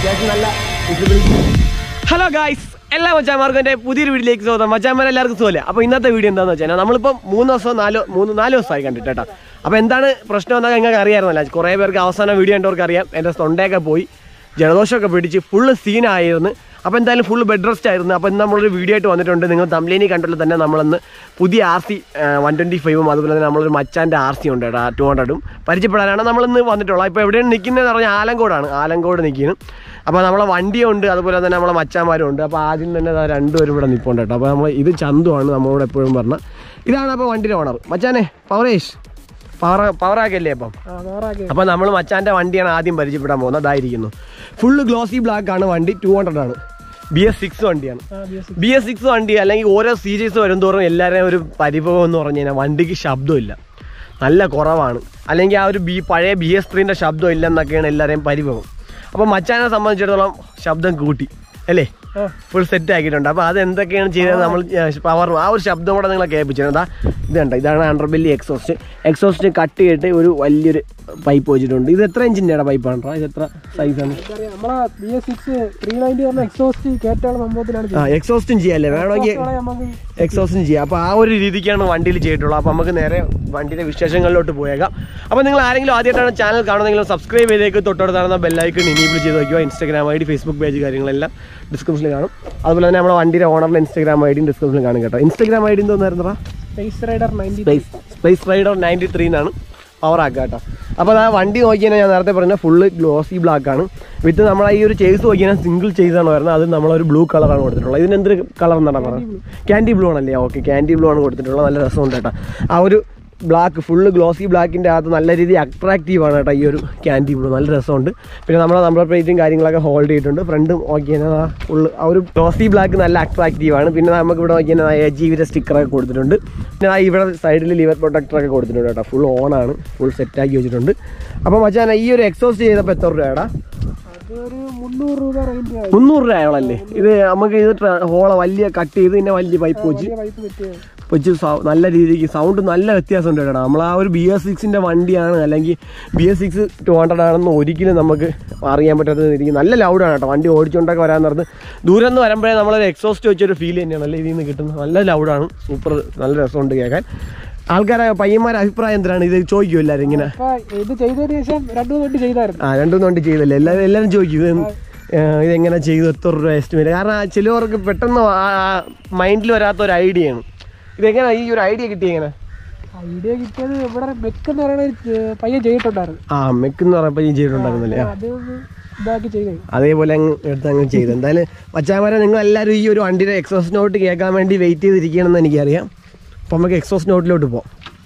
അത്യാവശ്യം നല്ല visibility hello guys എല്ലാ മച്ചാന്മാർക്കും എൻ്റെ പുതിയൊരു വീഡിയോയിലേക്ക് സ്വാഗതം മച്ചാന്മാർ എല്ലാവർക്കും സുഖമല്ലേ അപ്പോൾ ഇന്നത്തെ വീഡിയോ എന്താണെന്ന് വെച്ചാൽ നമ്മളിപ്പം മൂന്ന് ദിവസം നാലോ മൂന്ന് നാല് ദിവസമായി കണ്ടിട്ട് കേട്ടോ അപ്പോൾ എന്താണ് പ്രശ്നം എന്നാൽ നിങ്ങൾക്ക് അറിയാമായിരുന്നല്ല കുറേ പേർക്ക് അവസാനം വീഡിയോ കണ്ടവർക്ക് അറിയാം എൻ്റെ തൊണ്ടയൊക്കെ പോയി ജലദോഷമൊക്കെ പിടിച്ച് ഫുള്ള് സീനായിരുന്നു അപ്പോൾ എന്തായാലും ഫുൾ ബെഡ് റെസ്റ്റ് ആയിരുന്നു അപ്പോൾ ഇന്ന് നമ്മളൊരു വീഡിയോ ആയിട്ട് വന്നിട്ടുണ്ട് നിങ്ങൾ തമ്പ്ലേനി കണ്ടുള്ള തന്നെ നമ്മളിന്ന് പുതിയ ആർ സി വൺ ട്വൻറ്റി ഫൈവും അതുപോലെ തന്നെ നമ്മളൊരു മച്ചാൻ്റെ ആർ സി ഉണ്ട് കേട്ടോ ടു ഹൺഡ്രഡും പരിചയപ്പെടാനാണ് നമ്മളിന്ന് വന്നിട്ടുള്ളത് ഇപ്പോൾ എവിടെയാണ് നിൽക്കുന്നതെന്ന് പറഞ്ഞാൽ ആലങ്കോടാണ് ആലങ്കോട് നിൽക്കുന്നു അപ്പോൾ നമ്മളെ വണ്ടിയുണ്ട് അതുപോലെ തന്നെ നമ്മളെ മച്ചാന്മാരും ഉണ്ട് അപ്പോൾ ആദ്യം തന്നെ ദാ രണ്ടുപേരും ഇവിടെ നിൽപ്പുണ്ട് കേട്ടോ അപ്പോൾ നമ്മൾ ഇത് ചന്തുവാണ് നമ്മളോട് എപ്പോഴും പറഞ്ഞ ഇതാണ് അപ്പോൾ വണ്ടിയുടെ ഓണർ മച്ചാനെ പവറേഷ് പവർ പവറാക്കല്ലേ അപ്പം അപ്പോൾ നമ്മൾ മച്ചാൻ്റെ വണ്ടിയാണ് ആദ്യം പരിചയപ്പെടാൻ പോകുന്നത് അതായിരിക്കുന്നു ഫുള്ള് ഗ്ലോസി ബ്ലാക്ക് ആണ് വണ്ടി ടു ഹൺഡ്രഡ് ആണ് ബി എസ് സിക്സ് വണ്ടിയാണ് ബി എസ് സിക്സ് വണ്ടി അല്ലെങ്കിൽ ഓരോ സീരീസ് വരുംതോറും എല്ലാവരെയും ഒരു പരിഭവം എന്ന് പറഞ്ഞു കഴിഞ്ഞാൽ വണ്ടിക്ക് ശബ്ദമില്ല നല്ല കുറവാണ് അല്ലെങ്കിൽ ആ ഒരു ബി പഴയ ബി എസ് ത്രീൻ്റെ ശബ്ദം ഇല്ലെന്നൊക്കെയാണ് എല്ലാവരെയും പരിഭവം അപ്പോൾ മച്ചാനെ സംബന്ധിച്ചിടത്തോളം ശബ്ദം കൂട്ടി അല്ലേ ഫുൾ സെറ്റ് ആക്കിയിട്ടുണ്ട് അപ്പോൾ അത് എന്തൊക്കെയാണ് ചെയ്തത് നമ്മൾ പവർ ആ ഒരു ശബ്ദം കൂടെ നിങ്ങളെ കേൾപ്പിച്ചത് അതാ ഇത് കണ്ടോ ഇതാണ് അണ്ടർബെല്ലി എക്സോസ്റ്റ് എക്സോസ്റ്റ് കട്ട് ചെയ്തിട്ട് ഒരു വലിയൊരു പൈപ്പ് വെച്ചിട്ടുണ്ട് ഇത് എത്ര ഇഞ്ചിൻ്റെ പൈപ്പാണ് ഇത് എത്ര സൈസാണ് നമ്മളെ B S six three ninety പറഞ്ഞ എക്സോസ്റ്റ് കയറ്റാനുള്ള സംഭവത്തിലാണ് ആ എക്സോസ്റ്റും ചെയ്യാല്ലേ വേണമെങ്കിൽ ചെയ്തത്. നമുക്ക് എക്സോസ്റ്റും ചെയ്യാം അപ്പോൾ ആ ഒരു രീതിക്കാണ് വണ്ടിയിൽ ചെയ്തിട്ടുള്ളത് അപ്പോൾ നമുക്ക് നേരെ വണ്ടിയുടെ വിശേഷങ്ങളിലോട്ട് പോയേക്കാം അപ്പോൾ നിങ്ങൾ ആരെങ്കിലും ആദ്യമായിട്ടാണ് ചാനൽ കാണുന്നതെങ്കിൽ സബ്സ്ക്രൈബ് ചെയ്തേക്ക് തൊട്ടടുത്താണ് ബെല്ലൈക്കൺ ഇനേബിൾ ചെയ്ത് വയ്ക്കുക ഇൻസ്റ്റാഗ്രാം ഐ ഡി ഫേസ്ബുക്ക് പേജ് കാര്യങ്ങളെല്ലാം ഡിസ്ക്രിപ്ഷനിൽ കാണും അതുപോലെ തന്നെ നമ്മുടെ വണ്ടിയുടെ ഓണറിൻ്റെ ഇൻസ്റ്റാഗ്രാം ഐ ഡിയും ഡിസ്ക്രിപ്ഷനിൽ കാണും കേട്ടോ ഇൻസ്റ്റാഗ്രാം ഐ ഡി എന്തോന്നായിരുന്നടാ space rider ninety space space rider ninety three എന്നാണ് പവർ ആക്കുക കേട്ടോ അപ്പോൾ ആ വണ്ടി നോക്കിയാൽ ഞാൻ നേരത്തെ പറഞ്ഞ ഫുള്ള് ഗ്ലോസി ബ്ലാക്ക് ആണ് വിത്ത് നമ്മളെ ഈ ഒരു ചേസ് നോക്കിയാൽ സിംഗിൾ ചേസ് ആണ് വരുന്നത് അത് നമ്മളൊരു ബ്ലൂ കളറാണ് കൊടുത്തിട്ടുള്ളത് ഇതിന് എന്തൊരു കളർ എന്നാണ് പറയുന്നത് ക്യാൻഡി ബ്ലൂ ആണല്ലേ ഓക്കെ ക്യാൻഡി ബ്ലൂ ആണ് കൊടുത്തിട്ടുള്ളത് നല്ല രസമുണ്ട് കേട്ടോ ആ ഒരു ബ്ലാക്ക് ഫുള്ള് ഗ്ലോസി ബ്ലാക്കിൻ്റെ അകത്ത് നല്ല രീതിയിൽ അട്രാക്റ്റീവ് ആണ് കേട്ടോ ഈ ഒരു ക്യാൻഡി ബ്ലൂ നല്ല രസമുണ്ട് പിന്നെ നമ്മുടെ നമ്പർ പ്ലേറ്റും കാര്യങ്ങളൊക്കെ ഹോൾഡ് ചെയ്തിട്ടുണ്ട് ഫ്രണ്ടും നോക്കിയാൽ ഫുള്ള് ആ ഒരു ഗ്ലോസി ബ്ലാക്ക് നല്ല അട്രാക്റ്റീവ് ആണ് പിന്നെ നമുക്ക് ഇവിടെ നോക്കിയാൽ ജീവിയുടെ സ്റ്റിക്കറൊക്കെ കൊടുത്തിട്ടുണ്ട് പിന്നെ ആ ഇവിടെ സൈഡിൽ ലിവർ പ്രൊട്ടക്ടറൊക്കെ കൊടുത്തിട്ടുണ്ട് കേട്ടോ ഫുൾ ഓൺ ആണ് ഫുൾ സെറ്റാക്കി വെച്ചിട്ടുണ്ട് അപ്പോൾ മച്ചാൻ ഈ ഒരു എക്സോസ്റ്റ് ചെയ്തപ്പോൾ എത്ര രൂപയാടാ അതൊരു മുന്നൂറ് രൂപ റേഞ്ച് ആയി മുന്നൂറ് രൂപയോളല്ലേ ഇത് നമുക്ക് ഇത് ഹോള വലിയ കട്ട് ചെയ്ത് പിന്നെ വലിയ പൈപ്പ് വെച്ച് വലിയ പൈപ്പ് പറ്റിയത് വെച്ച് സൗ- നല്ല രീതിക്ക് സൗണ്ട് നല്ല വ്യത്യാസമുണ്ട് കേട്ടോ നമ്മൾ ആ ഒരു ബി എസ് സിക്സിൻ്റെ വണ്ടിയാണ് അല്ലെങ്കിൽ B S six two hundred ആണെന്ന് ഒരിക്കലും നമുക്ക് അറിയാൻ പറ്റാത്ത രീതിക്ക് നല്ല ലൗഡാണ് കേട്ടോ വണ്ടി ഓടിച്ചുകൊണ്ടൊക്കെ വരാൻ നടന്ന് ദൂരം നിന്ന് വരുമ്പോഴേ നമ്മളൊരു എക്സോസ്റ്റ് വെച്ചൊരു ഫീൽ തന്നെയാണ് നല്ല ഇതിൽ നിന്ന് കിട്ടുന്നത് നല്ല ലൗഡാണ് സൂപ്പർ നല്ല രസമുണ്ട് കേൾക്കാൻ ആൾക്കാരെ പയ്യന്മാരെ അഭിപ്രായം എന്തിനാണ് ഇത് ചോദിക്കും എല്ലാവരും ഇങ്ങനെ അപ്പൊ ഇത് ചെയ്തതിന് ശേഷം രണ്ടു മൂന്ന് വണ്ടി ചെയ്തായിരുന്നു ആ രണ്ടും വണ്ടി ചെയ്തല്ലേ എല്ലാവരും എല്ലാവരും ചോദിക്കും ഇത് ഏഹ് ഇതെങ്ങനെ ചെയ്തു എത്ര രൂപ എസ്റ്റിമേറ്റ് കാരണം ആ ചിലവർക്ക് പെട്ടെന്ന് മൈൻഡിൽ വരാത്ത ഒരു ഐഡിയയാണ് ഇതെങ്ങനെ ഈ ഒരു ഐഡിയ കിട്ടി എങ്ങനെ ഐഡിയ കിട്ടിയത് ഇവിടെ ബെക്ക് എന്ന് പറയുന്ന ഒരു ചെ- പയ്യൻ ചെയ്തിട്ടുണ്ടായിരുന്നു ആ മെക്ക് എന്ന് പറഞ്ഞപ്പോൾ ഈ ചെയ്തിട്ടുണ്ടായിരുന്നല്ലേ ആ. അത് ഒന്ന് ഇതാക്കി ചെയ്തേ അതേപോലെ അങ്ങ് എടുത്ത് അങ്ങ് ചെയ്തു എന്തായാലും മച്ചാമാരെ നിങ്ങൾ എല്ലാവരും ഈ ഒരു വണ്ടിയുടെ എക്സോസ് നോട്ട് കേൾക്കാൻ വേണ്ടി വെയിറ്റ് ചെയ്തിരിക്കുകയാണെന്ന് എനിക്കറിയാം അപ്പോൾ നമുക്ക് എക്സോസ് നോട്ടിലോട്ട് പോകാം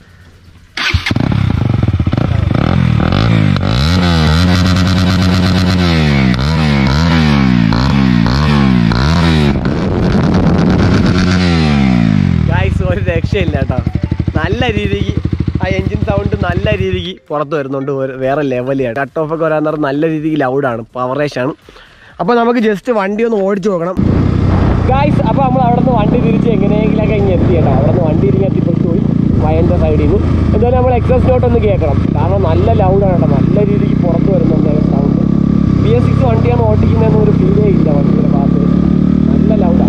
ഗായ്സ് ഒരു രക്ഷയില്ല കേട്ടോ നല്ല രീതിക്ക് ആ എൻജിൻ സൗണ്ട് നല്ല രീതിക്ക് പുറത്ത് വരുന്നുണ്ട് ഒരു- വേറെ ലെവലാണ് കട്ട് ഓഫ് ഒക്കെ വരാൻ നേരം നല്ല രീതിക്ക് ലൗഡാണ് പവറേഷാണ് അപ്പോൾ നമുക്ക് ജസ്റ്റ് വണ്ടി ഒന്ന് ഓടിച്ചു നോക്കണം ഗായ്സ് അപ്പോൾ നമ്മൾ അവിടെ നിന്ന് വണ്ടി തിരിച്ച് എങ്ങനെയെങ്കിലൊക്കെ ഇങ്ങനെ എത്തി കേട്ടോ അവിടെ നിന്ന് വണ്ടി ഇരിക്കാൻ എത്തിപ്പെട്ട് പോയി വയൻ്റെ സൈഡിൽ നിന്ന് എന്തായാലും നമ്മൾ എക്സസ് നോട്ട് ഒന്ന് കേൾക്കണം കാരണം നല്ല ലൗഡാണ് കേട്ടോ നല്ല രീതിക്ക് പുറത്ത് വരുന്നുണ്ട് സൗണ്ട് ബി എസ് സിക്സ് വണ്ടിയാണ് ഓടിക്കുന്നതെന്ന് ഒരു ഫീലേ ഇല്ല വണ്ടിയുടെ ഭാഗത്ത് നല്ല ലൗഡാണ്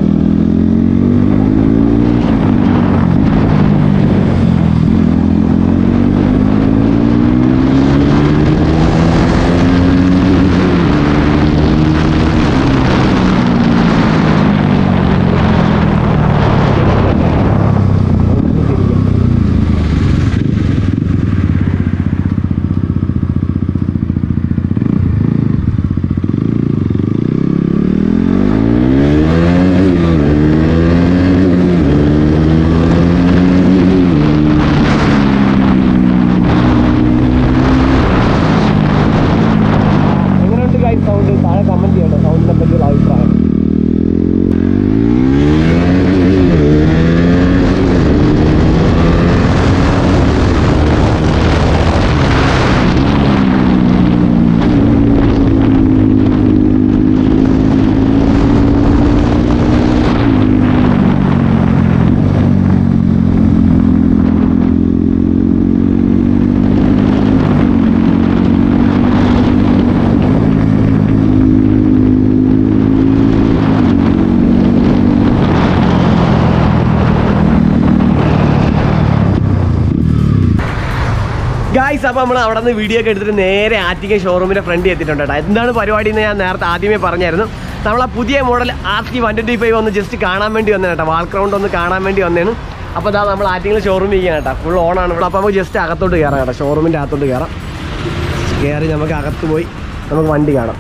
എങ്ങനെയുണ്ട് ഗൈസ് സൗണ്ട് താഴെ കമന്റ് ചെയ്യണം സൗണ്ടിനെ പറ്റിയുള്ള അഭിപ്രായം ഗായ്സ് അപ്പോൾ നമ്മൾ അവിടെ നിന്ന് വീഡിയോ ഒക്കെ എടുത്തിട്ട് നേരെ ആറ്റിക്കൻ ഷോറൂമിൻ്റെ ഫ്രണ്ട് എത്തിയിട്ടുണ്ട് കേട്ടോ എന്താണ് പരിപാടി എന്ന് ഞാൻ നേരത്തെ ആദ്യമേ പറഞ്ഞായിരുന്നു നമ്മളെ പുതിയ model R T one twenty five ഒന്ന് ജസ്റ്റ് കാണാൻ വേണ്ടി വന്നേ കേട്ടോ വാൾ ക്രൗണ്ട് ഒന്ന് കാണാൻ വേണ്ടി വന്നേണ് അപ്പോൾ അതാ നമ്മൾ ആറ്റിങ്ങൾ ഷോറൂമിൽ ഇരിക്കുകയാണ് കേട്ടോ ഫുൾ ഓണാണ് ഇവിടെ അപ്പോൾ നമുക്ക് ജസ്റ്റ് അകത്തോട്ട് കയറാം കേട്ടോ ഷോറൂമിൻ്റെ അകത്തോട്ട് കയറാം കയറി നമുക്ക് അകത്ത് പോയി നമുക്ക് വണ്ടി കാണാം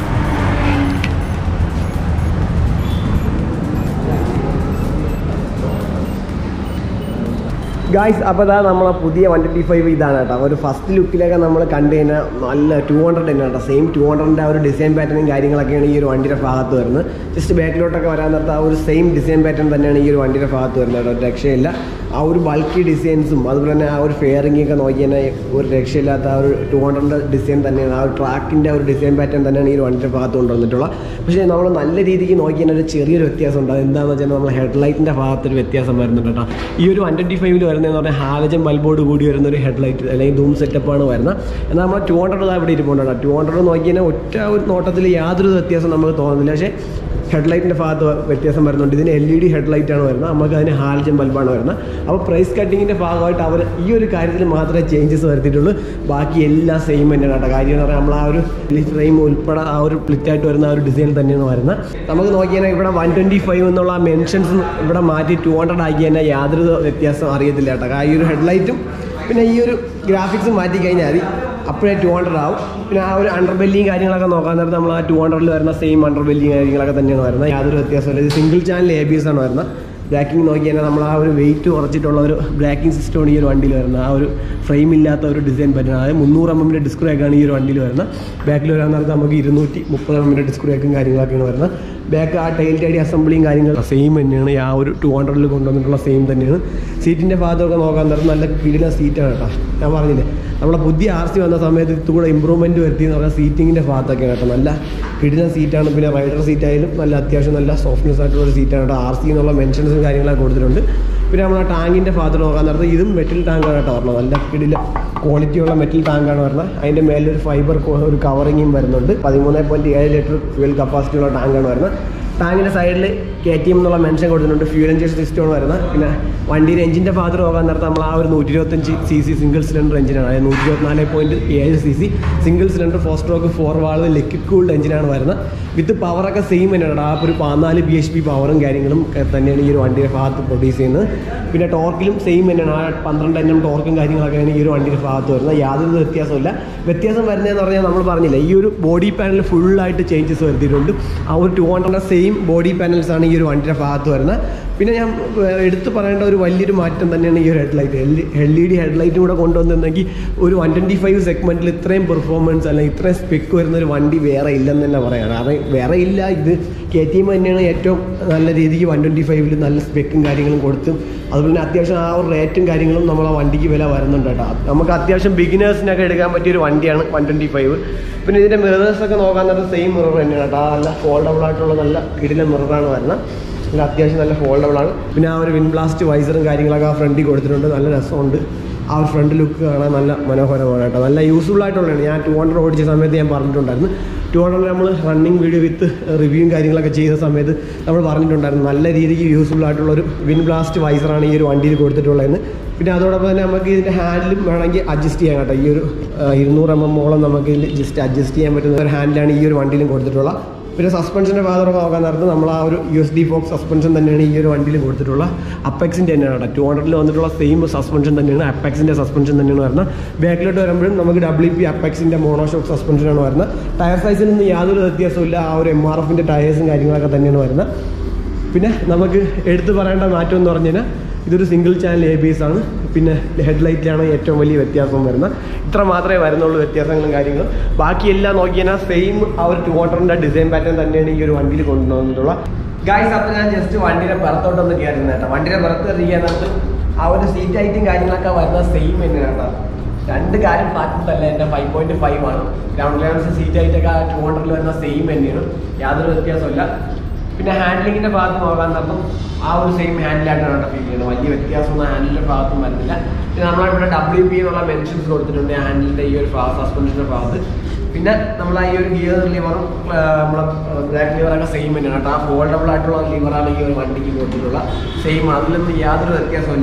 ഗായ്സ് അപ്പോൾ ഇതാ നമ്മളെ പുതിയ വൺ ട്വൻറ്റി ഫൈവ് ഇതാണ് കേട്ടോ ഒരു ഫസ്റ്റ് ലുക്കിലൊക്കെ നമ്മൾ കണ്ടു കഴിഞ്ഞാൽ നല്ല ടു ഹൺഡ്രഡ് തന്നെ കേട്ടോ സെയിം ടു ഹൺഡ്രഡിൻ്റെ ആ ഒരു ഡിസൈൻ പാറ്റേണും കാര്യങ്ങളൊക്കെയാണ് ഈ ഒരു വണ്ടിയുടെ ഭാഗത്ത് വരുന്നത് ജസ്റ്റ് ബാക്കിലോട്ടൊക്കെ വരാൻ നേരത്ത് ആ ഒരു സെയിം ഡിസൈൻ പാറ്റേൺ തന്നെയാണ് ഈ ഒരു വണ്ടിയുടെ ഭാഗത്ത് വരുന്നത് കേട്ടോ ഒരു രക്ഷയില്ല ആ ഒരു ബൾക്കി ഡിസൈൻസും അതുപോലെ തന്നെ ആ ഒരു ഫെയറിംഗ് ഒക്കെ നോക്കി കഴിഞ്ഞാൽ ഒരു രക്ഷയില്ലാത്ത ആ ഒരു ടു ഹൺഡ്രഡിൻ്റെ ഡിസൈൻ തന്നെയാണ് ആ ഒരു ട്രാക്കിൻ്റെ ഒരു ഡിസൈൻ പാറ്റേൺ തന്നെയാണ് ഈ ഒരു വണ്ടിയുടെ ഭാഗത്ത് കൊണ്ടുവന്നിട്ടുള്ളത് പക്ഷേ നമ്മൾ നല്ല രീതിക്ക് നോക്കി കഴിഞ്ഞാൽ ഒരു ചെറിയൊരു വ്യത്യാസം ഉണ്ട് എന്താണെന്ന് വെച്ചാൽ നമ്മൾ ഹെഡ്ലൈറ്റിൻ്റെ ഭാഗത്തൊരു വ്യത്യാസം വരുന്നുണ്ട് കേട്ടോ ഈ ഒരു വൺ ട്വൻറ്റി ഫൈവിൽ വരുന്നതെന്ന് പറഞ്ഞാൽ ഹാലജൻ ബൾബോട് കൂടി വരുന്ന ഒരു ഹെഡ്ലൈറ്റ് അല്ലെങ്കിൽ ധൂം സെറ്റപ്പാണ് വരുന്നത് എന്നാൽ നമ്മൾ ടു ഹൺഡ്രഡ് ഇവിടെ ഇരിപ്പുണ്ട് കേട്ടോ ടു ഹൺഡ്രഡ് നോക്കി കഴിഞ്ഞാൽ ഒറ്റ ഒരു നോട്ടത്തിൽ യാതൊരു വ്യത്യാസം നമുക്ക് തോന്നുന്നില്ല പക്ഷേ ഹെഡ്ലൈറ്റിൻ്റെ ഭാഗത്ത് വ്യത്യാസം വരുന്നുണ്ട് ഇതിന് എൽ ഇ ഡി ഹെഡ്ലൈറ്റാണ് വരുന്നത് നമുക്ക് അതിന് ഹാലജൻ ബൾബാണ് വരുന്നത് അപ്പോൾ പ്രൈസ് കട്ടിങ്ങിൻ്റെ ഭാഗമായിട്ട് അവർ ഈ ഒരു കാര്യത്തിൽ മാത്രമേ ചേഞ്ചസ് വരുത്തിയിട്ടുള്ളൂ ബാക്കി എല്ലാം സെയിം തന്നെയാണ് കേട്ടോ കാര്യം എന്ന് പറഞ്ഞാൽ നമ്മൾ ആ ഒരു ഫ്രെയിം ഉൾപ്പെടെ ആ ഒരു പ്ലിറ്റായിട്ട് വരുന്ന ആ ഒരു ഡിസൈൻ തന്നെയാണ് വരുന്നത് നമുക്ക് നോക്കിയാൽ ഇവിടെ വൺ ട്വൻറ്റി ഫൈവ് എന്നുള്ള ആ മെൻഷൻസ് ഇവിടെ മാറ്റി ടു ഹൺഡ്രഡ് ആക്കി കഴിഞ്ഞാൽ യാതൊരു വ്യത്യാസം അറിയത്തില്ല കേട്ടോ ആ ഈ ഒരു ഹെഡ്ലൈറ്റും പിന്നെ ഈ ഒരു ഗ്രാഫിക്സും മാറ്റി കഴിഞ്ഞാൽ മതി അപ്പോഴേ ടു ഹൺഡ്രഡ് ആവും പിന്നെ ആ ഒരു അണ്ടർ ബെല്ലിയും കാര്യങ്ങളൊക്കെ നോക്കാൻ നേരത്ത് നമ്മൾ ആ ടു ഹൺഡ്രഡിൽ വരുന്ന സെയിം അണ്ടർ ബെല്ലിയും കാര്യങ്ങളൊക്കെ തന്നെയാണ് വരുന്നത് യാതൊരു വ്യത്യാസമില്ല ഇത് single channel A B S ആണ് വരുന്നത് ബ്രാക്കിംഗ് നോക്കി കഴിഞ്ഞാൽ നമ്മൾ ആ ഒരു വെയിറ്റ് കുറച്ചിട്ടുള്ള ഒരു ബ്രാക്കിംഗ് സിസ്റ്റമാണ് ഈ ഒരു വണ്ടിയിൽ വരുന്നത് ആ ഒരു ഫ്രെയിം ഇല്ലാത്ത ഒരു ഡിസൈൻ പറ്റുന്നത് അതായത് മുന്നൂറ് എം എമ്മിൻ്റെ ഡിസ്ക് ബ്രേക്കാണ് ഈ ഒരു വണ്ടിയിൽ വരുന്നത് ബാക്കിൽ വരാൻ നേരത്ത് നമുക്ക് ഇരുന്നൂറ്റി മുപ്പത് എം എമ്മിൻ്റെ ഡിസ്ക് ബ്രേക്കും കാര്യങ്ങളൊക്കെയാണ് വരുന്നത് ബാക്ക് ആ ടൈൽ ടൈഡി അസംബ്ലിയും കാര്യങ്ങളും സെയിം തന്നെയാണ് ഈ ആ ഒരു ടു ഹൺഡ്രഡിൽ കൊണ്ടുവന്നിട്ടുള്ള സെയിം തന്നെയാണ് സീറ്റിൻ്റെ ഭാഗത്തൊക്കെ നോക്കാൻ നേരം നല്ല കിടില സീറ്റാണ് കേട്ടോ ഞാൻ പറഞ്ഞില്ലേ നമ്മളെ പുതിയ ആർ സി വന്ന സമയത്ത് ഇതുകൂടെ ഇമ്പ്രൂവ്മെൻറ്റ് വരുത്തി എന്ന് പറഞ്ഞാൽ സീറ്റിങ്ങിൻ്റെ ഭാഗത്തൊക്കെ കേട്ടോ നല്ല കിടില സീറ്റാണ് പിന്നെ റൈഡർ സീറ്റായാലും നല്ല അത്യാവശ്യം നല്ല സോഫ്റ്റ്നെസ് ആയിട്ടുള്ള ഒരു സീറ്റാണ് കേട്ടോ ആർ സി എന്നുള്ള മെൻഷൻസും കാര്യങ്ങളൊക്കെ കൊടുത്തിട്ടുണ്ട് പിന്നെ നമ്മൾ ആ ടാങ്കിൻ്റെ ഭാഗത്ത് നോക്കാൻ നേരത്ത് ഇതും മെറ്റൽ ടാങ്കാണ് കേട്ടോ പറഞ്ഞത് നല്ല കിടില ക്വാളിറ്റിയുള്ള മെറ്റൽ ടാങ്കാണ് വരുന്നത് അതിൻ്റെ മേലെ ഒരു ഫൈബർ ഒരു കവറിങ്ങും വരുന്നുണ്ട് പതിമൂന്ന് പോയിൻറ്റ് ഏഴ് ലിറ്റർ ഫ്യൂൽ കപ്പാസിറ്റി ഉള്ള ടാങ്കാണ് വരുന്നത് ടാങ്കിൻ്റെ സൈഡിൽ കെ ടി എം എന്നുള്ള മെൻഷൻ കൊടുത്തിട്ടുണ്ട് ഫ്യൂൽ ഇഞ്ചക്ഷൻ സിസ്റ്റമാണ് വരുന്നത് പിന്നെ വണ്ടിയുടെ എഞ്ചിൻ്റെ ഭാഗത്ത് നോക്കാൻ നേരത്തെ നമ്മൾ ആ ഒരു നൂറ്റി ഇരുപത്തഞ്ച് സി സി സിംഗിൾ സിലിണ്ടർ എഞ്ചിനാണ് അതായത് നൂറ്റി ഇരുപത്തിനാല് പോയിൻറ്റ് ഏഴ് C C single cylinder four stroke four valve liquid cooled എഞ്ചിനാണ് വരുന്നത് വിത്ത് പവറൊക്കെ സെയിം തന്നെയാണ് ആ ഒരു പതിനാല് ബി എച്ച് പി പവറും കാര്യങ്ങളും ഒക്കെ തന്നെയാണ് ഈ ഒരു വണ്ടിയുടെ ഭാഗത്ത് പ്രൊഡ്യൂസ് ചെയ്യുന്നത് പിന്നെ ടോർക്കിലും സെയിം തന്നെയാണ് ആ പന്ത്രണ്ട് എണ്ണം ടോർക്കും കാര്യങ്ങളൊക്കെയാണ് ഈ ഒരു വണ്ടിയുടെ ഭാഗത്ത് വരുന്നത് യാതൊരു വ്യത്യാസമില്ല വ്യത്യാസം വരുന്നതെന്ന് പറഞ്ഞാൽ നമ്മൾ പറഞ്ഞില്ല ഈ ഒരു ബോഡി പാനൽ ഫുള്ളായിട്ട് ചേഞ്ചസ് വരുത്തിയിട്ടുണ്ട് ആ ഒരു two hundred same body panels ആണ് ഈ ഒരു വണ്ടിയുടെ ഭാഗത്ത് വരുന്നത് പിന്നെ ഞാൻ ഏർ, എടുത്തു പറയേണ്ട ഒരു വലിയൊരു മാറ്റം തന്നെയാണ് ഈ ഒരു ഹെഡ്ലൈറ്റ് എൽ ഇ ഡി ഹെഡ്ലൈറ്റും കൂടെ കൊണ്ടുവന്നിരുന്നെങ്കിൽ ഒരു വൺ ട്വൻറ്റി ഫൈവ് സെഗ്മെൻറ്റിൽ ഇത്രയും പെർഫോമൻസ് അല്ലെങ്കിൽ ഇത്രയും സ്പെക്ക് വരുന്ന ഒരു വണ്ടി വേറെ ഇല്ലെന്ന് തന്നെ പറയാം കാരണം വേറെ ഇല്ല ഇത് കെ ടി എം തന്നെയാണ് ഏറ്റവും നല്ല രീതിക്ക് വൺ ട്വൻറ്റി ഫൈവിൽ നല്ല സ്പെക്കും കാര്യങ്ങളും കൊടുത്തും അതുപോലെ തന്നെ അത്യാവശ്യം ആ ഒരു റേറ്റും കാര്യങ്ങളും നമ്മൾ ആ വണ്ടിക്ക് വില വരുന്നുണ്ട് കേട്ടോ നമുക്ക് അത്യാവശ്യം ബിഗിനേഴ്സിനൊക്കെ എടുക്കാൻ പറ്റിയ ഒരു വണ്ടിയാണ് വൺ ട്വൻറ്റി ഫൈവ് പിന്നെ ഇതിൻ്റെ മിറേഴ്സൊക്കെ നോക്കാൻ നേരത്തെ സെയിം മിറർ തന്നെയാണ് കേട്ടോ ആ നല്ല ഫോൾഡബിൾ ആയിട്ടുള്ള നല്ല കിടില മിററാണ് വരുന്നത് പിന്നെ അത്യാവശ്യം നല്ല ഫോൾഡബിൾ ആണ് പിന്നെ ആ ഒരു വിൻ ബ്ലാസ്റ്റ് വൈസറും കാര്യങ്ങളൊക്കെ ആ ഫ്രണ്ടിൽ കൊടുത്തിട്ടുണ്ട് നല്ല രസമുണ്ട് ആ ഒരു ഫ്രണ്ട് ലുക്ക് കാണാൻ നല്ല മനോഹരമാണ് കേട്ടോ നല്ല യൂസ്ഫുൾ ആയിട്ടുള്ളതാണ് ഞാൻ ടു ഹൺഡ്രഡ് ഓടിച്ച സമയത്ത് ഞാൻ പറഞ്ഞിട്ടുണ്ടായിരുന്നു ടു ഹൺഡ്രഡ് നമ്മൾ റണ്ണിങ് വീഡിയോ വിത്ത് റിവ്യൂവും കാര്യങ്ങളൊക്കെ ചെയ്ത സമയത്ത് നമ്മൾ പറഞ്ഞിട്ടുണ്ടായിരുന്നു നല്ല രീതിക്ക് യൂസ്ഫുൾ ആയിട്ടുള്ള ഒരു വിൻ ബ്ലാസ്റ്റ് വൈസറാണ് ഈ ഒരു വണ്ടിയിൽ കൊടുത്തിട്ടുള്ളതെന്ന് പിന്നെ അതോടൊപ്പം തന്നെ നമുക്ക് ഇതിൻ്റെ ഹാൻഡിലും വേണമെങ്കിൽ അഡ്ജസ്റ്റ് ചെയ്യാൻ കേട്ടോ ഈ ഒരു ആ, ഇരുന്നൂറ് എം എമ്മോളം നമുക്ക് ഇതിൽ ജസ്റ്റ് അഡ്ജസ്റ്റ് ചെയ്യാൻ പറ്റുന്ന ഒരു ഹാൻഡിലാണ് ഈ ഒരു വണ്ടിയിലും കൊടുത്തിട്ടുള്ളത് പിന്നെ സസ്പെൻഷൻ്റെ ഭാഗത്തൊക്കെ നോക്കാൻ നേരത്ത് നമ്മൾ ആ ഒരു U S D Fox suspension തന്നെയാണ് ഈ ഒരു വണ്ടിയിൽ കൊടുത്തിട്ടുള്ള അപ്പെക്സിൻ്റെ തന്നെയാണ് കേട്ടോ ടു ഹൺഡ്രഡിൽ വന്നിട്ടുള്ള സെയിം സസ്പെൻഷൻ തന്നെയാണ് അപ്പെക്സിൻ്റെ സസ്പെൻഷൻ തന്നെയാണ് വരുന്നത് ബാക്കിലോട്ട് വരുമ്പോഴും നമുക്ക് ഡബ്ല്യു പി അപ്പെക്സിൻ്റെ മോണോഷോക്ക് സസ്പെൻഷനാണ് വരുന്നത് ടയർ സൈസിൽ നിന്ന് യാതൊരു വ്യത്യാസമില്ല ആ ഒരു എം ആർ എഫിൻ്റെ ടയേഴ്സും കാര്യങ്ങളൊക്കെ തന്നെയാണ് വരുന്നത് പിന്നെ നമുക്ക് എടുത്തു പറയേണ്ട മാറ്റം എന്ന് പറഞ്ഞു കഴിഞ്ഞാൽ ഇതൊരു single channel A B S ആണ് പിന്നെ ഹെഡ്ലൈറ്റിലാണ് ഏറ്റവും വലിയ വ്യത്യാസം വരുന്നത് ഇത്ര മാത്രമേ വരുന്നുള്ളൂ വ്യത്യാസങ്ങളും കാര്യങ്ങളും ബാക്കി എല്ലാം നോക്കി കഴിഞ്ഞാൽ സെയിം ആ ഒരു ടു ഹൺഡ്രഡിൻ്റെ ഡിസൈൻ പാറ്റേൺ തന്നെയാണ് ഈ ഒരു വണ്ടിയിൽ കൊണ്ടുവന്നിട്ടുള്ള ഗായ്സ് അപ്പോൾ ഞാൻ ജസ്റ്റ് വണ്ടിയുടെ പുറത്തോട്ടൊന്ന് കയറുന്നത് കേട്ടോ വണ്ടിയുടെ പുറത്ത് കയറിയാനകത്ത് ആ ഒരു സീറ്റ് ഹൈറ്റും കാര്യങ്ങളൊക്കെ വരുന്നത് സെയിം തന്നെയാണ് കേട്ടോ രണ്ട് കാര്യം മാറ്റുന്നതല്ല എൻ്റെ ഫൈവ് പോയിന്റ് ഫൈവ് ആണ് ഗ്രൗണ്ട് ലെവൽസ് സീറ്റ് ഹൈറ്റൊക്കെ ടു ഹൺഡ്രഡിൽ വരുന്ന സെയിം തന്നെയാണ് യാതൊരു വ്യത്യാസമില്ല പിന്നെ ഹാൻഡ്ലിങ്ങിന്റെ ഭാഗത്ത് നോക്കാൻ നേരത്തും ആ ഒരു സെയിം ഹാൻഡിലായിട്ടാണ് കേട്ടോ ഫീൽ ചെയ്യുന്നത് വലിയ വ്യത്യാസമൊന്നും ഹാൻഡിലിന്റെ ഭാഗത്തും വരുന്നില്ല പിന്നെ നമ്മളിവിടെ ഡബ്ല്യു പി എന്നുള്ള മെൻഷൻസ് കൊടുത്തിട്ടുണ്ട് ഹാൻഡിലിന്റെ ഈ ഒരു സസ്പെൻഷന്റെ ഭാഗത്ത് പിന്നെ നമ്മൾ ഈ ഒരു ഗിയർ ലിവറും നമ്മളെ ബ്രാക്ക് ലിവറൊക്കെ സെയിം തന്നെയാണ് കേട്ടോ ആ ഫോൾഡബിൾ ആയിട്ടുള്ള ലിവറാണ് ഈ ഒരു വണ്ടിക്ക് കൊടുത്തിട്ടുള്ള സെയിം അതിലൊന്നും യാതൊരു വ്യത്യാസമില്ല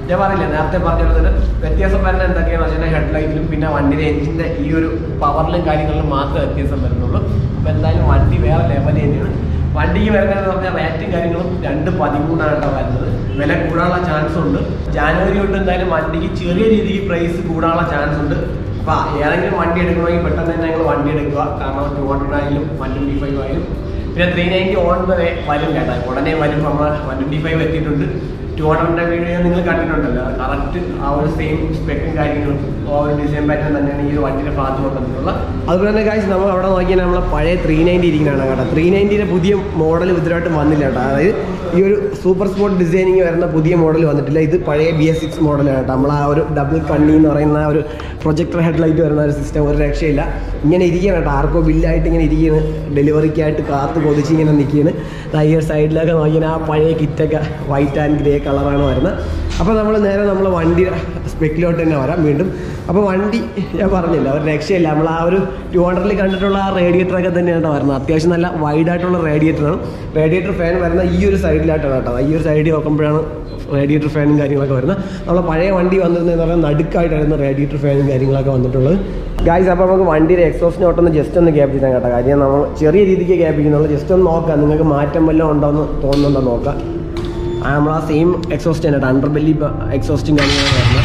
ഞാൻ പറഞ്ഞില്ല നേരത്തെ പറഞ്ഞ പോലെ തന്നെ വ്യത്യാസം വരുന്നത് എന്തൊക്കെയാണെന്ന് വെച്ചാൽ ഹെഡ് ലൈറ്റിലും പിന്നെ വണ്ടിയുടെ എഞ്ചിന്റെ ഈ ഒരു പവറിലും കാര്യങ്ങളിലും മാത്രമേ വ്യത്യാസം വരുന്നുള്ളൂ അപ്പോൾ എന്തായാലും വണ്ടി വേറെ ലെവൽ തന്നെയാണ് വണ്ടിക്ക് വരുന്നതെന്ന് പറഞ്ഞാൽ റേറ്റും കാര്യങ്ങളും രണ്ട് പതിമൂന്നാണ് കേട്ടോ വരുന്നത് വില കൂടാനുള്ള ചാൻസ് ഉണ്ട് ജാനുവരി തൊട്ട് എന്തായാലും വണ്ടിക്ക് ചെറിയ രീതിക്ക് പ്രൈസ് കൂടാനുള്ള ചാൻസ് ഉണ്ട് അപ്പൊ ഏതെങ്കിലും വണ്ടി എടുക്കണമെങ്കിൽ പെട്ടെന്ന് തന്നെ ഞങ്ങൾ വണ്ടി എടുക്കുക കാരണം ടു ഹൺഡ്രഡ് ആയാലും വൺ ട്വന്റി ഫൈവ് ആയാലും പിന്നെ ത്രീ നയൻറ്റി ഓൺ വരെ വരും കേട്ടോ ഉടനെ വരും നമ്മൾ വൺ ട്വന്റി ഫൈവ് എത്തിയിട്ടുണ്ട് ടു ഹൺഡ്രഡിന്റെ വീഡിയോ നിങ്ങൾ കണ്ടിട്ടുണ്ടല്ലോ കറക്റ്റ് ആ ഒരു സെയിം സ്പെക്കും കാര്യങ്ങളും ആ ഒരു ഡിസൈൻ പാറ്റേൺ തന്നെയാണ് ഈ ഒരു വണ്ടിയുടെ ഭാഗത്ത് കൊണ്ടുവന്നിട്ടുള്ള അതുപോലെ തന്നെ കാഴ്ച നമ്മൾ അവിടെ നോക്കിയാൽ നമ്മളെ പഴയ ത്രീ നയൻറ്റി ഇരിക്കുന്നതാണ് കേട്ടോ ത്രീ നയൻറ്റിയുടെ പുതിയ മോഡൽ ഇതിലായിട്ട് വന്നില്ല കേട്ടോ അതായത് ഈ ഒരു സൂപ്പർ സ്പോർട്ട് ഡിസൈനിങ് വരുന്ന പുതിയ മോഡൽ വന്നിട്ടില്ല ഇത് പഴയ ബി എസ് സിക്സ് മോഡലാണ് കേട്ടോ നമ്മൾ ആ ഒരു ഡബിൾ കണ്ണി എന്ന് പറയുന്ന ആ ഒരു പ്രൊജക്ടർ ഹെഡ്ലൈറ്റ് വരുന്ന ഒരു സിസ്റ്റം ഒരു രക്ഷയില്ല ഇങ്ങനെ ഇരിക്കുകയാണ് കേട്ടോ ആർക്കോ ബില്ലായിട്ട് ഇങ്ങനെ ഇരിക്കുകയാണ് ഡെലിവറിക്കായിട്ട് കാത്ത് കൊതിച്ച് ഇങ്ങനെ നിൽക്കുകയാണ് ഈ ഒരു സൈഡിലൊക്കെ നോക്കിയാൽ ആ പഴയ കിറ്റൊക്കെ വൈറ്റ് ആൻഡ് ഗ്രേ കളറാണ് വരുന്നത് അപ്പോൾ നമ്മൾ നേരെ നമ്മൾ വണ്ടി സ്പെക്കിലോട്ട് തന്നെ വരാം വീണ്ടും അപ്പോൾ വണ്ടി ഞാൻ പറഞ്ഞില്ല ഒരു രക്ഷയില്ല നമ്മൾ ആ ഒരു ടു ഹൺഡ്രഡിൽ കണ്ടിട്ടുള്ള ആ റേഡിയേറ്ററൊക്കെ തന്നെയാണ് വരുന്നത് അത്യാവശ്യം നല്ല വൈഡ് ആയിട്ടുള്ള റേഡിയേറ്ററാണ് റേഡിയേറ്റർ ഫാൻ വരുന്ന ഈ ഒരു സൈഡിലായിട്ടാണ് കേട്ടോ ഈ ഒരു സൈഡിൽ നോക്കുമ്പോഴാണ് റേഡിയേറ്റർ ഫാനും കാര്യങ്ങളൊക്കെ വരുന്നത് നമ്മളെ പഴയ വണ്ടി വന്നിരുന്നതെന്ന് പറഞ്ഞാൽ നടുക്കായിട്ടായിരുന്നു റേഡിയേറ്റർ ഫാനും കാര്യങ്ങളൊക്കെ വന്നിട്ടുള്ളത് ഗായ്സ് അപ്പോൾ നമുക്ക് വണ്ടിയുടെ എക്സോസ്റ്റ് നോട്ടൊന്ന് ജസ്റ്റ് ഒന്ന് ഗ്യാപ്പ് ചെയ്താൽ കേട്ടോ കാര്യം നമ്മൾ ചെറിയ രീതിക്ക് ഗ്യാപ്പ് ചെയ്യുന്നുള്ളൂ ജസ്റ്റ് ഒന്ന് നോക്കാം നിങ്ങൾക്ക് മാറ്റം വല്ലതും ഉണ്ടോ എന്ന് തോന്നുന്നുണ്ടോ നോക്കാം ആ നമ്മൾ ആ സെയിം എക്സോസ്റ്റ് തന്നെ കേട്ടോ അണ്ടർ ബെല്ലി എക്സോസ്റ്റും കാര്യങ്ങളൊക്കെ വരുന്നത്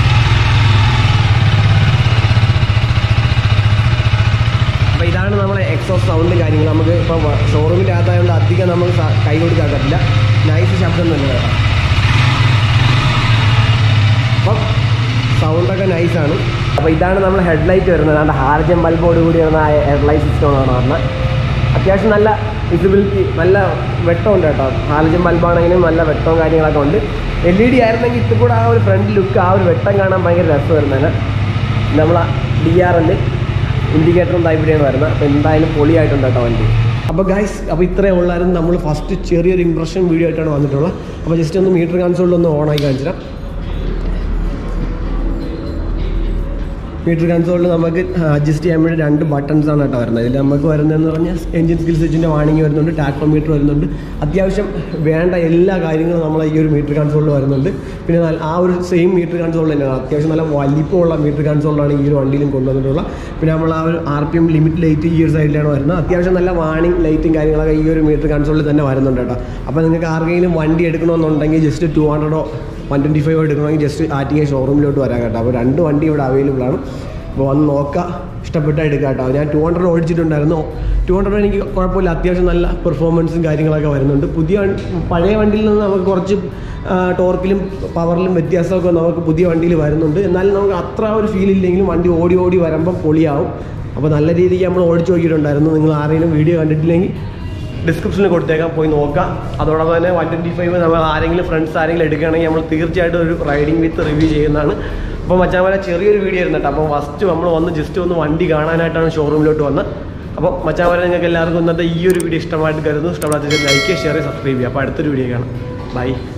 അപ്പോൾ ഇതാണ് നമ്മളെ എക്സോസ് സൗണ്ട് കാര്യങ്ങൾ നമുക്ക് ഇപ്പോൾ ഷോറൂമിൻ്റെ അകത്തായതുകൊണ്ട് അധികം നമ്മൾ സ- കൈ കൊടുക്കാൻ പറ്റില്ല നൈസ് ശബ്ദം തന്നെ കേട്ടോ അപ്പം സൗണ്ടൊക്കെ നൈസാണ് അപ്പോൾ ഇതാണ് നമ്മൾ ഹെഡ്ലൈറ്റ് വരുന്നത് അതുകൊണ്ട് ഹാർജൻ ബൾബോട് കൂടി വരുന്ന ഹെഡ്ലൈറ്റ് സിസ്റ്റമാണ് പറഞ്ഞത് അത്യാവശ്യം നല്ല വിസിബിലിറ്റി നല്ല വെട്ടമുണ്ട് കേട്ടോ ഹാലജൻ ബൾബാണെങ്കിലും നല്ല വെട്ടവും കാര്യങ്ങളൊക്കെ ഉണ്ട് എൽ ഇ ഡി ആയിരുന്നെങ്കിൽ ഇത്തിരി കൂടെ ആ ഒരു ഫ്രണ്ട് ലുക്ക് ആ ഒരു വെട്ടം കാണാൻ ഭയങ്കര രസം വരുന്നതിന് നമ്മൾ ഡി ആർ എൽ ഇൻഡിക്കേറ്ററും ഇവിടെയാണ് വരുന്നത് അപ്പോൾ എന്തായാലും പൊളിയായിട്ടുണ്ട് കേട്ടോ വണ്ടി അപ്പോൾ ഗൈസ് അപ്പോൾ ഇത്രയും ഉള്ളായിരുന്നു നമ്മൾ ഫസ്റ്റ് ചെറിയൊരു ഇംപ്രഷൻ വീഡിയോ ആയിട്ടാണ് വന്നിട്ടുള്ളത് അപ്പോൾ ജസ്റ്റ് ഒന്ന് മീറ്റർ കൺസോളിലൊന്ന് ഓണാക്കി കാണിച്ചു തരാം മീറ്റർ കൺസോളിൽ നമുക്ക് അഡ്ജസ്റ്റ് ചെയ്യാൻ വേണ്ടി രണ്ട് ബട്ടൺസ് ആണ് കേട്ടോ വരുന്നത് ഇതിൽ നമുക്ക് വരുന്നതെന്ന് പറഞ്ഞാൽ എഞ്ചിൻ സ്കിൽ സ്വിച്ചിൻ്റെ വാണിംഗ് വരുന്നുണ്ട് ടാക്ടോമീറ്റർ വരുന്നുണ്ട് അത്യാവശ്യം വേണ്ട എല്ലാ കാര്യങ്ങളും നമ്മൾ ഈ ഒരു മീറ്റർ കൺസോളിൽ വരുന്നുണ്ട് പിന്നെ നല്ല- ആ ഒരു സെയിം മീറ്റർ കൺസോൾ തന്നെയാണ് അത്യാവശ്യം നല്ല വലിപ്പമുള്ള മീറ്റർ കൺസോളാണ് ഈ ഒരു വണ്ടിയിലും കൊണ്ടുവന്നിട്ടുള്ളത് പിന്നെ നമ്മൾ ആ ഒരു R P M limit light ഈ ഒരു സൈഡിലാണ് വരുന്നത് അത്യാവശ്യം നല്ല വാണിംഗ് ലൈറ്റും കാര്യങ്ങളൊക്കെ ഈ ഒരു മീറ്റർ കൺസോളിൽ തന്നെ വരുന്നുണ്ട് കേട്ടോ അപ്പോൾ നിങ്ങൾക്ക് ആർക്കെങ്കിലും വണ്ടി എടുക്കണമെന്നുണ്ടെങ്കിൽ ജസ്റ്റ് ടു ഹൺഡ്രഡോ വൺ ട്വൻറ്റി ഫൈവ് എടുക്കണമെങ്കിൽ ജസ്റ്റ് ആറ്റിങ്ങ ഷോറൂമിലോട്ട് വരാൻ കേട്ടോ അപ്പോൾ രണ്ട് വണ്ടി ഇവിടെ അവൈലബിൾ ആണ് അപ്പോൾ വന്ന് നോക്കുക ഇഷ്ടപ്പെട്ടാൽ എടുക്കുക കേട്ടോ ഞാൻ ടു ഹൺഡ്രഡ് ഓടിച്ചിട്ടുണ്ടായിരുന്നു ടു ഹൺഡ്രഡ് എനിക്ക് കുഴപ്പമില്ല അത്യാവശ്യം നല്ല പെർഫോമൻസും കാര്യങ്ങളൊക്കെ വരുന്നുണ്ട് പുതിയ വണ്ടി പഴയ വണ്ടിയിൽ നിന്ന് നമുക്ക് കുറച്ച് ടോർക്കിലും പവറിലും വ്യത്യാസമൊക്കെ നമുക്ക് പുതിയ വണ്ടിയിൽ വരുന്നുണ്ട് എന്നാലും നമുക്ക് അത്ര ഒരു ഫീൽ ഇല്ലെങ്കിലും വണ്ടി ഓടി ഓടി വരുമ്പോൾ പൊളിയാവും അപ്പോൾ നല്ല രീതിക്ക് നമ്മൾ ഓടിച്ചു നോക്കിയിട്ടുണ്ടായിരുന്നു നിങ്ങൾ ആരെങ്കിലും വീഡിയോ കണ്ടിട്ടില്ലെങ്കിൽ ഡിസ്ക്രിപ്ഷനിൽ കൊടുത്തേക്കാം പോയി നോക്കാം അതോടൊപ്പം തന്നെ വൺ ട്വൻറ്റി ഫൈവ് നമ്മൾ ആരെങ്കിലും ഫ്രണ്ട്സ് ആരെങ്കിലും എടുക്കുകയാണെങ്കിൽ നമ്മൾ തീർച്ചയായിട്ടും ഒരു റൈഡിങ് വിത്ത് റിവ്യൂ ചെയ്യുന്നതാണ് അപ്പോൾ മച്ചാമല ചെറിയൊരു വീഡിയോ ആയിരുന്നു കേട്ടോ അപ്പോൾ ഫസ്റ്റ് നമ്മൾ വന്ന് ജസ്റ്റ് ഒന്ന് വണ്ടി കാണാനായിട്ടാണ് ഷോറൂമിലോട്ട് വന്നത് അപ്പോൾ മച്ചാമല നിങ്ങൾക്ക് എല്ലാവർക്കും ഇന്നത്തെ ഈ ഒരു വീഡിയോ ഇഷ്ടമായിട്ട് കരുതുന്നു ഇഷ്ടപ്പെടാത്ത ലൈക്ക് ഷെയർ സബ്സ്ക്രൈബ് ചെയ്യുക അപ്പോൾ അടുത്തൊരു വീഡിയോ കാണാം ബൈ